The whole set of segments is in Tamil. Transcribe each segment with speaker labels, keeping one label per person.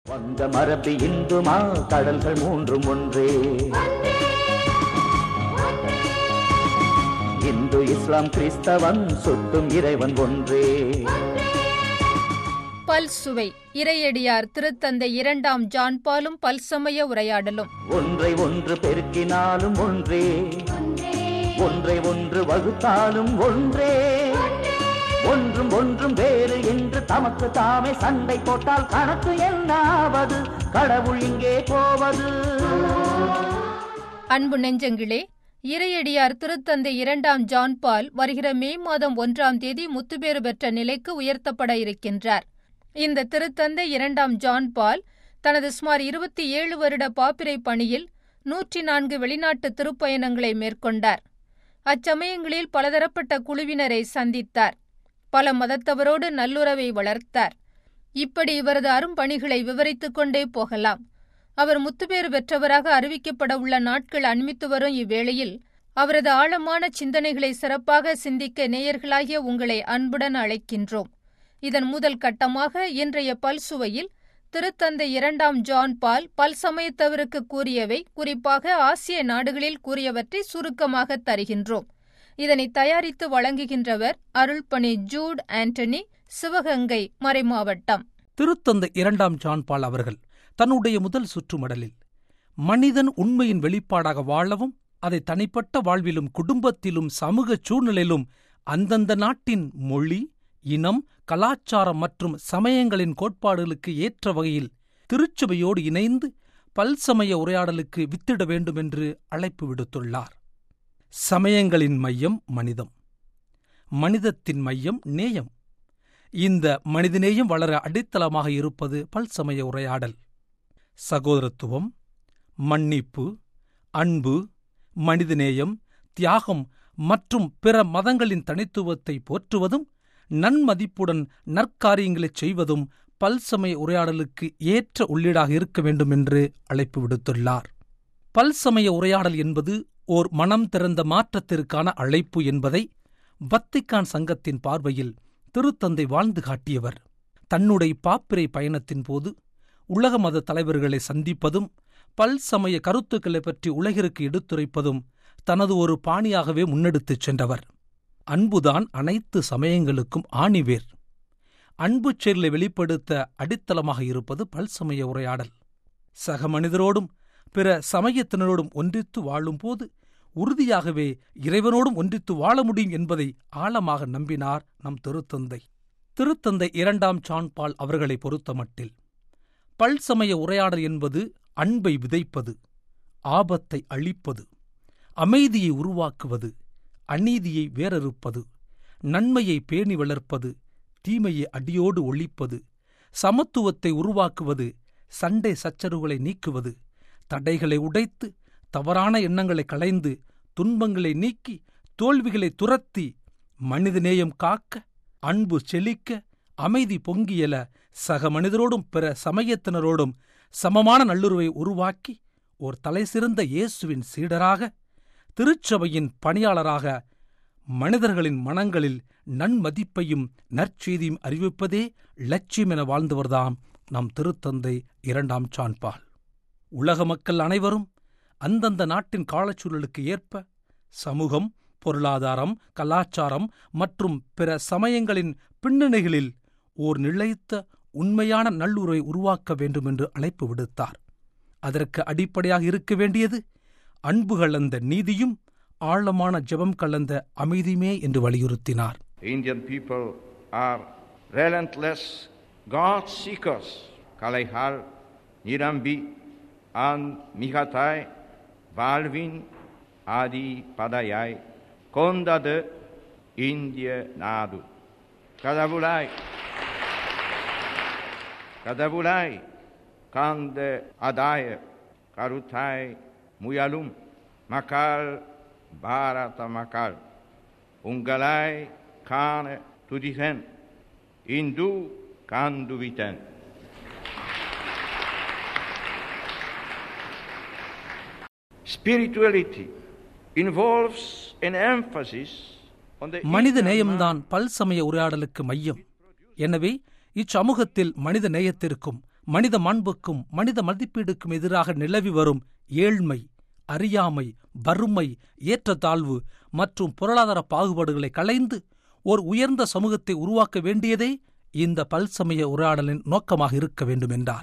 Speaker 1: வந்த மரபி இந்துமா கடல்கள் மூன்றும் ஒன்றே இந்து இஸ்லாம் கிறிஸ்தவன் சுட்டும் இறைவன் ஒன்றே
Speaker 2: பல் சுவை இறையடியார் திருத்தந்தை இரண்டாம் ஜான் பாலும் பல்சமய உரையாடலும்
Speaker 1: ஒன்றை ஒன்று பெருக்கினாலும் ஒன்றே ஒன்றை ஒன்று வகுத்தாலும் ஒன்றே ஒன்றும் ஒன்றும் வேறு என்று தமக்கு தாமே சண்டை போட்டால் கணக்கு என்னாவது கடவுள் இங்கே போவது
Speaker 2: அன்பு நெஞ்சங்களே இறையடியார் திருத்தந்தை இரண்டாம் ஜான் பால் வருகிற மே மாதம் ஒன்றாம் தேதி முத்துப்பேறு பெற்ற நிலைக்கு உயர்த்தப்பட இருக்கின்றார் இந்த திருத்தந்தை இரண்டாம் ஜான் பால் தனது சுமார் இருபத்தி ஏழு வருட பாப்பிரை பணியில் நூற்றி நான்கு வெளிநாட்டு திருப்பயணங்களை மேற்கொண்டார் அச்சமயங்களில் பலதரப்பட்ட குழுவினரை சந்தித்தார் பல மதத்தவரோடு நல்லுறவை வளர்த்தார் இப்படி இவரது அரும்பணிகளை விவரித்துக் கொண்டே போகலாம் அவர் முத்துப்பேறு பெற்றவராக அறிவிக்கப்பட உள்ள நாட்கள் அண்மித்து வரும் இவ்வேளையில் அவரது ஆழமான சிந்தனைகளை சிறப்பாக சிந்திக்க நேயர்களாகிய உங்களை அன்புடன் அழைக்கின்றோம் இதன் முதல் கட்டமாக இன்றைய பல்சுவையில் திருத்தந்தை இரண்டாம் ஜான் பால் பல்சமயத்தவருக்கு கூறியவை குறிப்பாக ஆசிய நாடுகளில் கூறியவற்றை சுருக்கமாக தருகின்றோம் இதனை தயாரித்து வழங்குகின்றவர் அருள்பணி ஜூட் ஆண்டனி சிவகங்கை மறைமாவட்டம்
Speaker 3: திருத்தந்தை இரண்டாம் ஜான் பால் அவர்கள் தன்னுடைய முதல் சுற்றுமடலில் மனிதன் உண்மையின் வெளிப்பாடாக வாழவும் அதை தனிப்பட்ட வாழ்விலும் குடும்பத்திலும் சமூக சூழ்நிலையிலும் அந்தந்த நாட்டின் மொழி இனம் கலாச்சாரம் மற்றும் சமயங்களின் கோட்பாடுகளுக்கு ஏற்ற வகையில் திருச்சபையோடு இணைந்து பல்சமய உரையாடலுக்கு வித்திட வேண்டும் என்று அழைப்பு விடுத்துள்ளார் சமயங்களின் மையம் மனிதம் மனிதத்தின் மையம் நேயம் இந்த மனிதநேயம் வளர அடித்தளமாக இருப்பது பல்சமய உரையாடல் சகோதரத்துவம் மன்னிப்பு அன்பு மனிதநேயம் தியாகம் மற்றும் பிற மதங்களின் தனித்துவத்தை போற்றுவதும் நன்மதிப்புடன் நற்காரியங்களைச் செய்வதும் பல்சமய உரையாடலுக்கு ஏற்ற உள்ளீடாக இருக்க வேண்டும் என்று அழைப்பு விடுத்துள்ளார் பல்சமய உரையாடல் என்பது ஓர் மனம் திறந்த மாற்றத்திற்கான அழைப்பு என்பதை வத்திக்கான் சங்கத்தின் பார்வையில் திருத்தந்தை வாழ்ந்து காட்டியவர் தன்னுடைய பாப்பிரை பயணத்தின் போது உலக மத தலைவர்களை சந்திப்பதும் பல்சமய கருத்துக்களை பற்றி உலகிற்கு எடுத்துரைப்பதும் தனது ஒரு பாணியாகவே முன்னெடுத்துச் சென்றவர் அன்புதான் அனைத்து சமயங்களுக்கும் ஆணிவேர் அன்பு செயலை வெளிப்படுத்த அடித்தளமாக இருப்பது பல்சமய உரையாடல் சக மனிதரோடும் பிற சமயத்தினரோடும் ஒன்றித்து வாழும்போது உறுதியாகவே இறைவனோடும் ஒன்றித்து வாழ முடியும் என்பதை ஆழமாக நம்பினார் நம் திருத்தந்தை திருத்தந்தை இரண்டாம் சான்பால் அவர்களை பொறுத்தமட்டில் பல்சமய உரையாடல் என்பது அன்பை விதைப்பது ஆபத்தை அழிப்பது அமைதியை உருவாக்குவது அநீதியை வேறறுப்பது நன்மையை பேணி வளர்ப்பது தீமையை அடியோடு ஒழிப்பது சமத்துவத்தை உருவாக்குவது சண்டை சச்சரவுகளை நீக்குவது தடைகளை உடைத்து தவறான எண்ணங்களை களைந்து துன்பங்களை நீக்கி தோல்விகளை துரத்தி மனிதநேயம் காக்க அன்பு செழிக்க அமைதி பொங்கியல சக மனிதரோடும் பிற சமயத்தினரோடும் சமமான நல்லுறவை உருவாக்கி ஓர் தலைசிறந்த இயேசுவின் சீடராக திருச்சபையின் பணியாளராக மனிதர்களின் மனங்களில் நன்மதிப்பையும் நற்செய்தியும் அறிவிப்பதே லட்சியம் என வாழ்ந்தவர்தாம் நம் திருத்தந்தை இரண்டாம் சான்பால் உலக மக்கள் அனைவரும் அந்தந்த நாட்டின் காலச்சூழலுக்கு ஏற்ப சமூகம் பொருளாதாரம் கலாச்சாரம் மற்றும் பிற சமயங்களின் பின்னணிகளில் ஓர் நிலைத்த உண்மையான நல்லுறவை உருவாக்க வேண்டும் என்று அழைப்பு விடுத்தார் அதற்கு அடிப்படையாக இருக்க வேண்டியது அன்பு கலந்த நீதியும் ஆழமான ஜெபம் கலந்த அமைதியுமே என்று வலியுறுத்தினார்
Speaker 4: Indian people are relentless God seekers. Kalehal, Nirambi, and Mihatai, Balvin, Adi Padayai, Kondade, India Nadu. Kadavulai, Kadavulai, Kande Adaya, Karutai, Muyalum, Makal, Bharata Makal, Ungalai, Kane, Tudihen, Hindu, Kanduviten. Spirituality involves an emphasis on the
Speaker 3: மனித
Speaker 4: inner
Speaker 3: நேயம்தான் பல்சமய உரையாடலுக்கு மையம் எனவே இச்சமூகத்தில் மனித நேயத்திற்கும் மனித மாண்புக்கும் மனித மதிப்பீடுக்கும் எதிராக நிலவி வரும் ஏழ்மை அறியாமை வறுமை ஏற்றத்தாழ்வு மற்றும் பொருளாதார பாகுபாடுகளை களைந்து ஒரு உயர்ந்த சமூகத்தை உருவாக்க வேண்டியதே இந்த பல்சமய உரையாடலின் நோக்கமாக இருக்க வேண்டும் என்றார்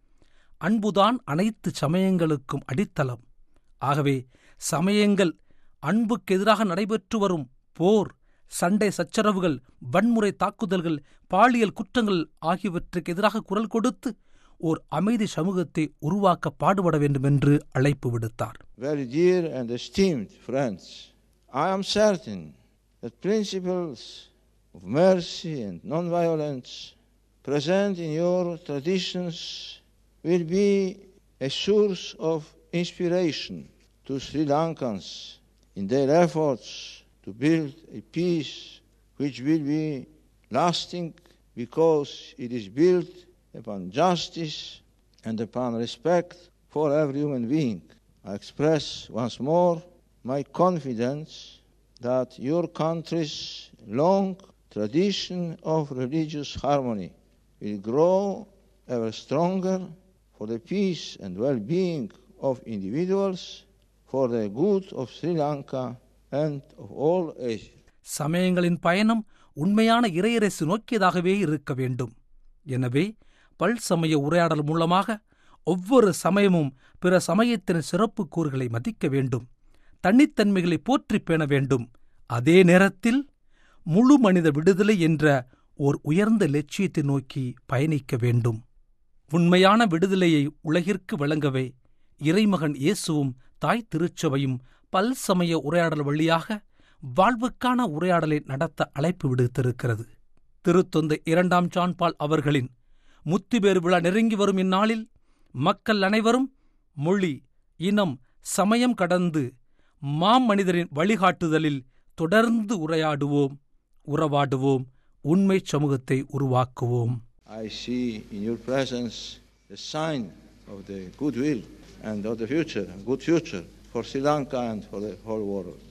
Speaker 3: அன்புதான் அனைத்து சமயங்களுக்கும் அடித்தளம் ஆகவே சமயங்கள் அன்புக்கு எதிராக நடைபெற்று வரும் போர் சண்டை சச்சரவுகள் வன்முறை தாக்குதல்கள் பாலியல் குற்றங்கள் ஆகியவற்றுக்கு எதிராக குரல் கொடுத்து ஓர் அமைதி சமூகத்தை உருவாக்க பாடுபட வேண்டும் என்று அழைப்பு விடுத்தார்
Speaker 5: Very dear and esteemed friends, I am certain that principles of mercy and non-violence present in your traditions will be a source of inspiration to Sri Lankans in their efforts to build a peace which will be lasting because it is built upon justice and upon respect for every human being. I express once more my confidence that your country's long tradition of religious harmony will grow ever stronger for the peace and well-being of individuals, for the good of Sri Lanka and of all Asia.
Speaker 3: சமயங்களின் பயணம் உண்மையான இறையரசு நோக்கியதாகவே இருக்க வேண்டும் எனவே பல்சமய உரையாடல் மூலமாக ஒவ்வொரு சமயமும் பிற சமயத்தின் சிறப்பு கூறுகளை மதிக்க வேண்டும் தனித்தன்மைகளை போற்றிப் பேண வேண்டும் அதே நேரத்தில் முழு மனித விடுதலை என்ற ஓர் உயர்ந்த லட்சியத்தை நோக்கி பயணிக்க வேண்டும் உண்மையான விடுதலையை உலகிற்கு வழங்கவே இறைமகன் இயேசுவும் தாய் திருச்சபையும் பல்சமய உரையாடல் வழியாக வாழ்வுக்கான உரையாடலை நடத்த அழைப்பு விடுத்திருக்கிறது திருத்தொந்த இரண்டாம் ஜான்பால் அவர்களின் முத்திபேறு விழா நெருங்கி வரும் இந்நாளில் மக்கள் அனைவரும் மொழி இனம் சமயம் கடந்து மாமனிதரின் வழிகாட்டுதலில் தொடர்ந்து உரையாடுவோம் உறவாடுவோம் உண்மை சமூகத்தை உருவாக்குவோம்
Speaker 5: I see in your presence the sign of the goodwill and of the future, good future for Sri Lanka and for the whole world.